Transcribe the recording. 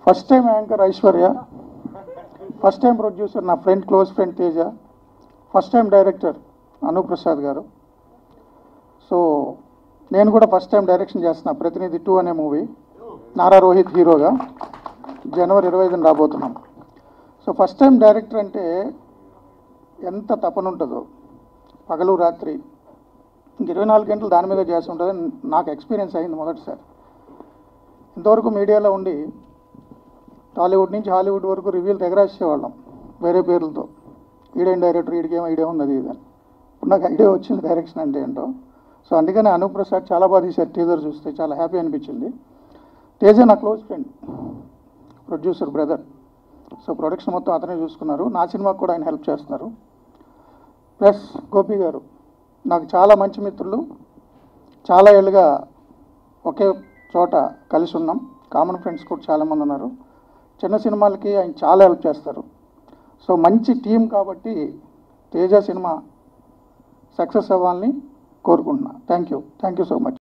first time anchor Aishwarya first time producer నా friend close friend Teja first time director Anuprasad garu so నేను కూడా first time direction చేస్తున్నా ప్రతినిధి two అనే మూవీ నారా రోహిత్ హీరోగా జనవరి ఇరవై ఐదున రాబోతున్నాం సో ఫస్ట్ టైం డైరెక్టర్ అంటే ఎంత తపన ఉంటుందో పగలు రాత్రి ఇంక ఇరవై నాలుగు గంటలు దాని మీద చేసి ఉంటుందని నాకు ఎక్స్పీరియన్స్ అయింది మొదటిసారి ఇంతవరకు మీడియాలో ఉండి టాలీవుడ్ నుంచి హాలీవుడ్ వరకు రివ్యూలు తెగరాసేవాళ్ళం వేరే పేర్లతో ఈడేం డైరెక్టర్ ఈడికేమో ఈడే ఉంది అది ఇది అని ఇప్పుడు నాకు ఐడియా వచ్చింది డైరెక్షన్ అంటే ఏంటో సో అందుకని అనూప్ ప్రసాద్ చాలా బాగా తీశారు టీజర్ చూస్తే చాలా హ్యాపీ అనిపించింది తేజ నా close friend producer brother so production మొత్తం అతనే చూసుకున్నారు నా సినిమాకు కూడా ఆయన హెల్ప్ చేస్తున్నారు ప్లస్ గోపి గారు నాకు చాలా మంచి మిత్రులు చాలా ఏళ్ళుగా ఒకే చోట కలిసి ఉన్నాం కామన్ ఫ్రెండ్స్ కూడా చాలామంది ఉన్నారు చిన్న సినిమాలకి ఆయన చాలా హెల్ప్ చేస్తారు సో మంచి టీం కాబట్టి తేజ సినిమా సక్సెస్ అవ్వాలని కోరుకుంటున్నా thank you thank you so much